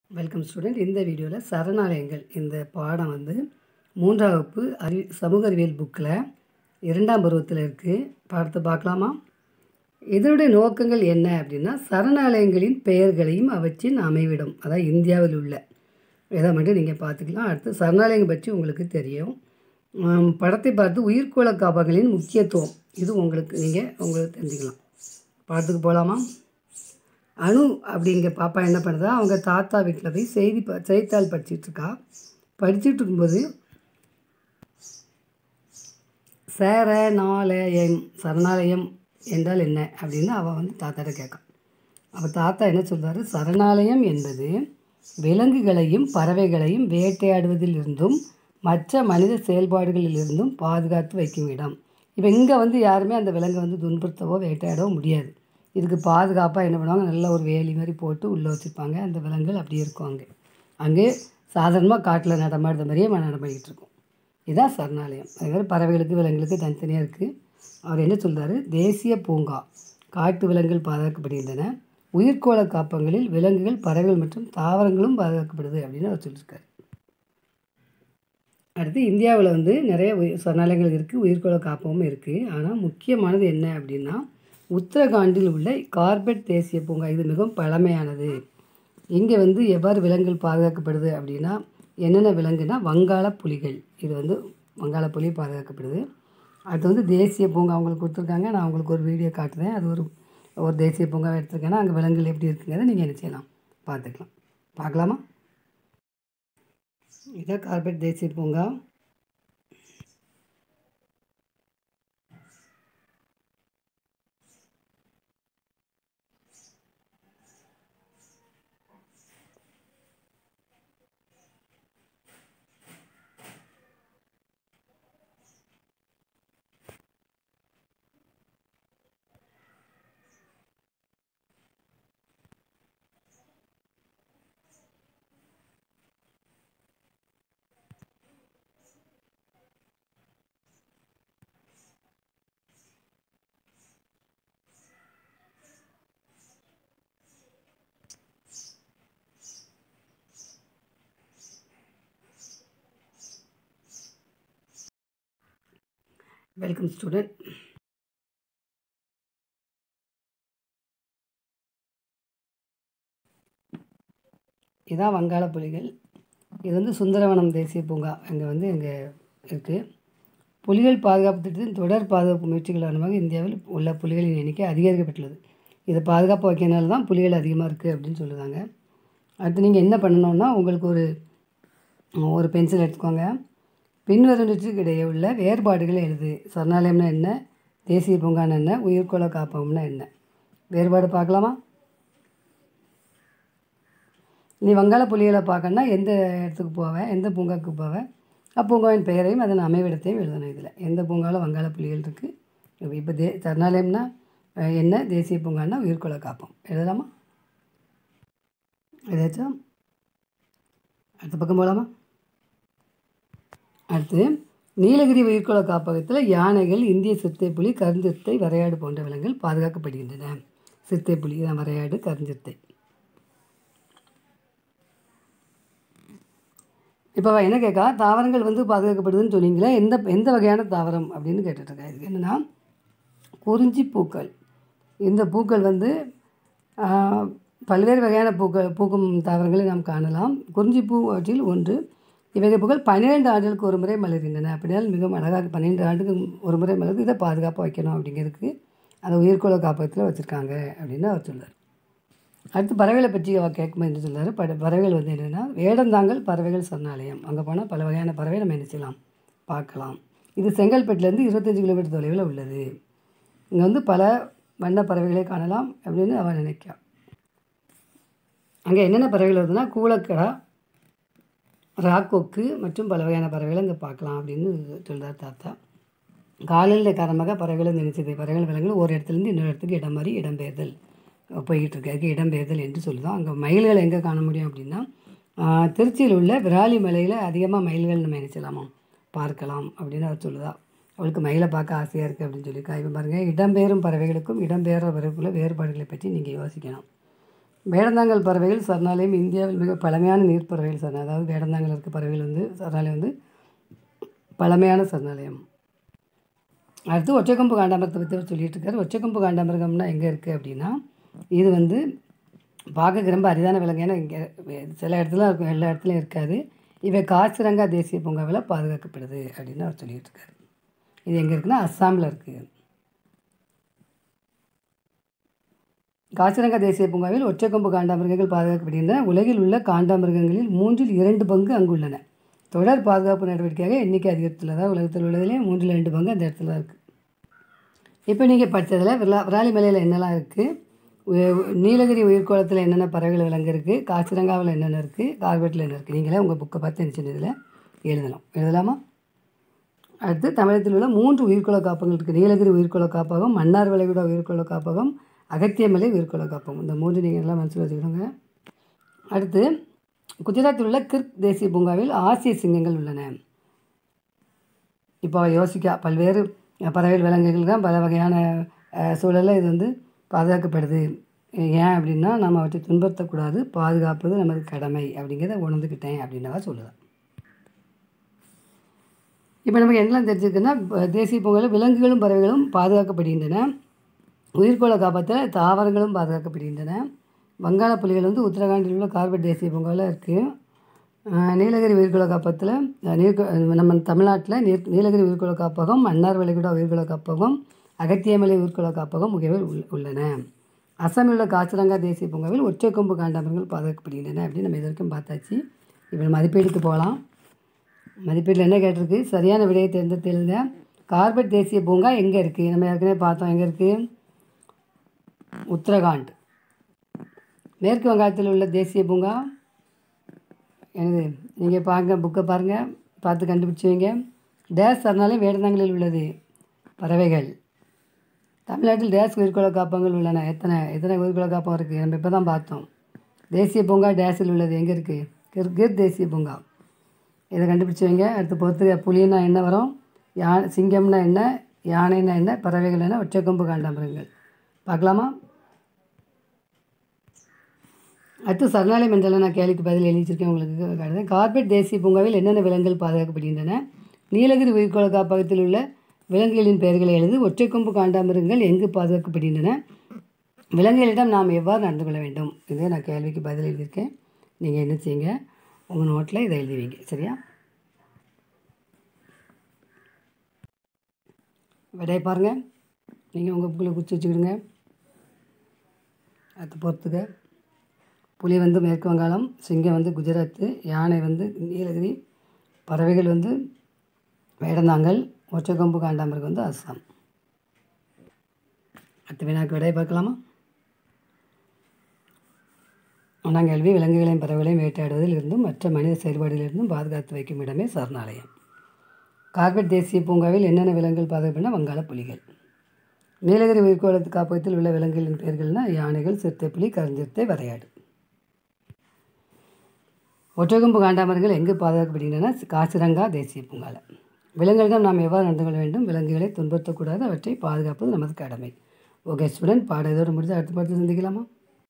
welcome student இந்த வீடியோவில் சரணாலயங்கள் இந்த பாடம் வந்து மூன்றாம் வகுப்பு அறி சமூக அறிவியல் புக்கில் இரண்டாம் பருவத்தில் இருக்குது பாடத்தை பார்க்கலாமா இதனுடைய நோக்கங்கள் என்ன அப்படின்னா சரணாலயங்களின் பெயர்களையும் அவற்றின் அமைவிடம் அதாவது இந்தியாவில் உள்ள இதை மட்டும் நீங்கள் பார்த்துக்கலாம் அடுத்து சரணாலயங்கள் பற்றி உங்களுக்கு தெரியும் ஆம், படத்தை பார்த்து உயிர்கோள காப்பகங்களின் முக்கியத்துவம் இது உங்களுக்கு நீங்கள் உங்களுக்கு தெரிஞ்சுக்கலாம் படத்துக்கு போகலாமா அனு அப்படிங்கிற பாப்பா என்ன பண்ணுறா அவங்க தாத்தா வீட்டில் போய் செய்தி ப செய்தித்தாள் படிச்சிட்டு இருக்கா படிச்சுட்டு இருக்கும்போது சரணாலயம் சரணாலயம் என்றால் என்ன அப்படின்னு அவள் வந்து தாத்தாட்ட கேட்கான் அப்போ தாத்தா என்ன சொல்றாரு சரணாலயம் என்பது விலங்குகளையும் பறவைகளையும் வேட்டையாடுவதிலிருந்தும் மற்ற மனித செயல்பாடுகளிலிருந்தும் பாதுகாத்து வைக்கும் இடம் இப்போ இங்கே வந்து யாருமே அந்த விலங்கை வந்து துன்புறுத்தவோ வேட்டையாடவோ முடியாது இதுக்கு பாதுகாப்பாக என்ன பண்ணுவாங்க நல்ல ஒரு வேலி மாதிரி போட்டு உள்ளே வச்சுருப்பாங்க அந்த விலங்குகள் அப்படியே இருக்கும் அங்கே அங்கே சாதாரணமாக காட்டில் நடமாடுற மாதிரியே நடமாடிக்கிட்டு இருக்கும் இதுதான் சரணாலயம் அது மாதிரி பறவைகளுக்கு விலங்குகளுக்கு தனித்தனியாக இருக்குது அவர் என்ன சொல்றாரு தேசிய பூங்கா காட்டு விலங்குகள் பாதுகாக்கப்படுகின்றன உயிர்க்கோள காப்பகங்களில் விலங்குகள் பறவைகள் மற்றும் தாவரங்களும் பாதுகாக்கப்படுது அப்படின்னு அவர் சொல்லியிருக்காரு அடுத்து இந்தியாவில் வந்து நிறைய உயிர் சரணாலயங்கள் இருக்குது உயிர்க்கோள காப்பகமும் இருக்குது ஆனால் முக்கியமானது என்ன அப்படின்னா உத்தரகாண்டில் உள்ள கார்பெட் தேசிய பூங்கா இது மிகவும் பழமையானது இங்கே வந்து எவ்வாறு விலங்குகள் பாதுகாக்கப்படுது அப்படின்னா என்னென்ன விலங்குனா வங்காள புலிகள் இது வந்து வங்காள புலி பாதுகாக்கப்படுது அடுத்து வந்து தேசிய பூங்கா அவங்களுக்கு கொடுத்துருக்காங்க நான் உங்களுக்கு ஒரு வீடியோ காட்டுறேன் அது ஒரு ஒரு தேசிய பூங்காவை எடுத்திருக்கேன்னா அங்கே விலங்குகள் எப்படி இருக்குங்கிறத நீங்கள் என்ன செய்யலாம் பார்த்துக்கலாம் பார்க்கலாமா இதான் கார்பெட் தேசிய பூங்கா வெல்கம் ஸ்டூடெண்ட் இதான் வங்காள புலிகள் இது வந்து சுந்தரவனம் தேசிய பூங்கா அங்கே வந்து இங்கே இருக்குது புலிகள் பாதுகாப்பு திட்டத்தின் தொடர் பாதுகாப்பு முயற்சிகள் காரணமாக இந்தியாவில் உள்ள புலிகளின் எண்ணிக்கை அதிகரிக்கப்பட்டுள்ளது இதை பாதுகாப்பு வைக்கிறனால தான் புலிகள் அதிகமாக இருக்குது அப்படின்னு சொல்லுறாங்க அடுத்து நீங்கள் என்ன பண்ணணும்னா உங்களுக்கு ஒரு ஒரு பென்சில் எடுத்துக்கோங்க பின்வருவற்றுக்கு இடையே உள்ள வேறுபாடுகளை எழுது சரணாலயம்னா என்ன தேசிய பூங்கான்னு என்ன உயிர்கோள காப்பகம்னா என்ன வேறுபாடு பார்க்கலாமா நீ வங்காள புலிகளை பார்க்கணுன்னா எந்த இடத்துக்கு போவேன் எந்த பூங்காவுக்கு போவேன் அப்பூங்காவின் பெயரையும் அதன் அமைவிடத்தையும் எழுதணும் இதில் எந்த பூங்காவில் வங்காள புலிகள் இருக்குது இப்போ தே சரணாலயம்னா அஹ், என்ன தேசிய பூங்கான்னா உயிர்கோள காப்பகம் எழுதலாமா ஏதாச்சும் அடுத்த பக்கம் போகலாமா அடுத்து நீலகிரி உயிர்கோள காப்பகத்தில் யானைகள் இந்திய சிறுத்தை புலி கருஞ்சிறுத்தை வரையாடு போன்ற விலங்குகள் பாதுகாக்கப்படுகின்றன சிறுத்தை புலி தான் வரையாடு கருஞ்சிறுத்தை இப்போ அவ என்ன கேட்கா தாவரங்கள் வந்து பாதுகாக்கப்படுதுன்னு சொன்னீங்களே எந்த எந்த வகையான தாவரம் அப்படின்னு கேட்டுட்ருக்கா இதுக்கு என்னென்னா குறிஞ்சி பூக்கள் இந்த பூக்கள் வந்து ஆஹ், பல்வேறு வகையான பூக்கள் பூக்கும் தாவரங்களை நாம் காணலாம் குறிஞ்சி பூ அவற்றில் ஒன்று இவகை பூக்கள் பன்னிரெண்டு ஆண்டுகளுக்கு ஒரு முறை மலர்கின்றன அப்படினால் மிகவும் அழகாக பன்னிரெண்டு ஆண்டுக்கு ஒரு முறை மலர்ந்து இதை பாதுகாப்பாக வைக்கணும் அப்படிங்கிறதுக்கு அந்த உயிர்கோள காப்பகத்தில் வச்சுருக்காங்க அப்படின்னு அவர் சொல்றார் அடுத்து பறவைகளை பற்றி அவர் கேட்கும்போது என்ன சொல்றாரு பட பறவைகள் வந்து என்னென்னா வேடந்தாங்கல் பறவைகள் சரணாலயம் அங்கே போனால் பல வகையான பறவை நம்ம என்ன செய்யலாம் பார்க்கலாம் இது செங்கல்பட்டுலேருந்து இருபத்தஞ்சி கிலோமீட்டர் தொலைவில் உள்ளது இங்கே வந்து பல வண்ண பறவைகளை காணலாம் அப்படின்னு அவன் நினைக்கிறான் அங்கே என்னென்ன பறவைகள் வருதுன்னா கூலக்கடா ராக்கொக்கு மற்றும் பல வகையான பறவைகளை இங்கே பார்க்கலாம் அப்படின்னு சொல்கிறார் தாத்தா காலநிலை காரணமாக பறவைகளை நினைச்சது பறவைகள் விலங்குகள் ஒரு இடத்துலேருந்து இன்னொரு இடத்துக்கு இடம் மாதிரி இடம்பெயர்தல் போய்கிட்டு இருக்கு அதுக்கு இடம்பெயர்தல் என்று சொல்லுதோம் அங்கே மயில்களை எங்கே காண முடியும் அப்படின்னா ஆஹ், திருச்சியில் உள்ள விராலி மலையில் அதிகமாக மயில்கள் நம்ம நினைச்சலாமா பார்க்கலாம் அப்படின்னு அவர் சொல்லுதா அவளுக்கு மயிலை பார்க்க ஆசையாக இருக்குது அப்படின்னு சொல்லியிருக்கா இப்போ பாருங்கள் இடம்பெயரும் பறவைகளுக்கும் இடம்பெயர பறவைக்குள்ள வேறுபாடுகளை பற்றி நீங்கள் யோசிக்கணும் வேடந்தாங்கல் பறவைகள் சரணாலயம் இந்தியாவில் மிக பழமையான நீர் பறவைகள் சரணாலயம் அதாவது வேடந்தாங்கல் இருக்க பறவைகள் வந்து சரணாலயம் வந்து பழமையான சரணாலயம் அடுத்து ஒற்றைக்கொம்பு காண்டாமிரத்தை பற்றி அவர் சொல்லிட்டு இருக்காரு ஒற்றைக்கொம்பு காண்டாமிருகம்னா எங்கே இருக்குது அப்படின்னா இது வந்து பார்க்க ரொம்ப அரிதான விலங்கு ஏன்னா இங்கே சில இடத்துல இருக்கும் எல்லா இடத்துலையும் இருக்காது இவை காசிரங்கா தேசிய பூங்காவில் பாதுகாக்கப்படுது அப்படின்னு அவர் சொல்லிட்டு இருக்காரு இது எங்கே இருக்குன்னா அஸ்ஸாமில் இருக்குது காசிரங்கா தேசிய பூங்காவில் ஒற்றைக்கொம்பு காண்டாமிருகங்கள் பாதுகாக்கப்படுகின்றன உலகில் உள்ள காண்டாமிருகங்களில் மூன்றில் இரண்டு பங்கு அங்கு உள்ளன தொடர் பாதுகாப்பு நடவடிக்கையாக எண்ணிக்கை அதிகரித்துள்ளதாக உலகத்தில் உள்ளதிலே மூன்றில் ரெண்டு பங்கு அந்த இடத்துல தான் இருக்குது இப்போ நீங்கள் படித்ததில் விரா விராலிமலையில் என்னெல்லாம் இருக்குது நீலகிரி உயிர்கோளத்தில் என்னென்ன பறவைகள் விலங்கு இருக்குது காசிரங்காவில் என்னென்ன இருக்குது கார்பெட்டில் என்ன இருக்குது நீங்களே உங்கள் புக்கை பார்த்து என்ன சின்ன இதில் எழுதலாம் எழுதலாமா அடுத்து தமிழகத்தில் உள்ள மூன்று உயிர்கோள காப்பகங்கள் இருக்குது நீலகிரி உயிர்கோள காப்பகம் மன்னார் வளைகுடா உயிர்கோள காப்பகம் அகத்தியமலை உயிர்கோள காப்பகம் இந்த மூன்று நீங்கள் எல்லாம் மனசில் வச்சுக்கிடுங்க அடுத்து குஜராத்தில் உள்ள கிர்க் தேசிய பூங்காவில் ஆசிய சிங்கங்கள் உள்ளன இப்போ யோசிக்கா பல்வேறு பறவைகள் விலங்குகள் தான் பல வகையான அஹ், சூழல்ல இது வந்து பாதுகாக்கப்படுது ஏன் அப்படின்னா நம்ம அவற்றை துன்புறுத்தக்கூடாது பாதுகாப்பது நமது கடமை அப்படிங்கிறத உணர்ந்துக்கிட்டேன் அப்படின்னவா சொல்லுதான் இப்போ நமக்கு என்னெல்லாம் தெரிஞ்சிருக்குன்னா ப- தேசிய பூங்காவில் விலங்குகளும் பறவைகளும் பாதுகாக்கப்படுகின்றன உயிர்கோள காப்பத்தில் தாவரங்களும் பாதுகாக்கப்படுகின்றன வங்காள புலிகள் வந்து உத்தரகாண்டில் உள்ள கார்பெட் தேசிய பூங்காவில் இருக்குது நீலகிரி உயிர்கோள காப்பகத்தில் நீர் நம்ம தமிழ்நாட்டில் நீர் நீலகிரி உயிர்கோள காப்பகம் மன்னார் வளைகுடா உயிர்கோள காப்பகம் அகத்தியமலை உயிர்கோள காப்பகம் முக்கியவை உள்- உள்ளன அசாமில் உள்ள காசிரங்கா தேசிய பூங்காவில் ஒற்றைக்கொம்பு காண்டாமிருகங்கள் பாதுகாக்கப்படுகின்றன அப்படின்னு நம்ம இது வரைக்கும் பார்த்தாச்சு இப்போ மதிப்பீடுக்கு போகலாம் மதிப்பீட்டில் என்ன கேட்டிருக்கு சரியான விடையை தேர்ந்தெடுத்தெழுங்க கார்பெட் தேசிய பூங்கா எங்கே இருக்குது நம்ம ஏற்கனவே பார்த்தோம் எங்கே இருக்குது உத்தரகாண்ட் மேற்கு வங்காளத்தில் உள்ள தேசிய பூங்கா எனது நீங்கள் பாருங்க புக்கை பாருங்கள் பார்த்து கண்டுபிடிச்சி வைங்க டேஸ் சரணாலயம் வேடந்தாங்கலில் உள்ளது பறவைகள் தமிழ்நாட்டில் டேஸ் உயிர்கோள காப்பகங்கள் உள்ளன எத்தனை எத்தனை உயிர்கோள காப்பகம் இருக்குது நம்ம இப்போ தான் பார்த்தோம் தேசிய பூங்கா டேஸில் உள்ளது எங்கே இருக்குது கிர் கிர் தேசிய பூங்கா இதை கண்டுபிடிச்சி வைங்க அடுத்து பொறுத்து புலின்னா என்ன வரும் யா சிங்கம்னா என்ன யானைன்னா என்ன பறவைகள் என்ன ஒற்றைக்கொம்பு காண்டாமிருகங்கள் பார்க்கலாமா அடுத்து சரணாலயம் என்றால் நான் கேள்விக்கு பதில் எழுதி வச்சிருக்கேன் உங்களுக்கு காட்டுறேன் கார்பெட் தேசிய பூங்காவில் என்னென்ன விலங்குகள் பாதுகாக்கப்படுகின்றன நீலகிரி உயிர்கோள காப்பகத்தில் உள்ள விலங்குகளின் பெயர்களை எழுது ஒற்றைக்கொம்பு காண்டாமிருகங்கள் எங்கு பாதுகாக்கப்படுகின்றன விலங்குகளிடம் நாம் எவ்வாறு நடந்து கொள்ள வேண்டும் இதே நான் கேள்விக்கு பதில் எழுதியிருக்கேன் நீங்கள் என்ன செய்யுங்க உங்கள் நோட்டில் இதை எழுதி வைங்க சரியா விடைய பாருங்கள் நீங்கள் உங்கள் புக்கில் குறித்து வச்சுக்கிடுங்க அடுத்து பொறுத்துக்க புலி வந்து மேற்கு வங்காளம் சிங்கம் வந்து குஜராத்து யானை வந்து நீலகிரி பறவைகள் வந்து வேடந்தாங்கல் ஒற்றைக்கொம்பு காண்டாமிருகம் வந்து அஸ்ஸாம் அடுத்த வினாக்கு விடைய பார்க்கலாமா ஒன்றாம் கேள்வி விலங்குகளையும் பறவைகளையும் வேட்டையாடுவதில் இருந்தும் மற்ற மனித செயல்பாடுகளிலிருந்தும் பாதுகாத்து வைக்கும் இடமே சரணாலயம் கார்பெட் தேசிய பூங்காவில் என்னென்ன விலங்குகள் பாதுகாப்புனா வங்காள புலிகள் நீலகிரி உயிர்கோள காப்பகத்தில் உள்ள விலங்குகளின் பெயர்கள்னா யானைகள் சிறுத்தை புலி கருஞ்சிறுத்தை வரையாடு ஒற்றைக்கொம்பு காண்டாமரங்கள் எங்கு பாதுகாக்கப்படுகின்றன காசிரங்கா தேசிய பூங்காவில் விலங்குகளிடம் நாம் எவ்வாறு நடந்து கொள்ள வேண்டும் விலங்குகளை துன்புறுத்தக்கூடாது அவற்றை பாதுகாப்பது நமது கடமை ஓகே ஸ்டூடெண்ட் பாடம் இதோடு முடிஞ்சு அடுத்த பாடத்தில் சந்திக்கலாமா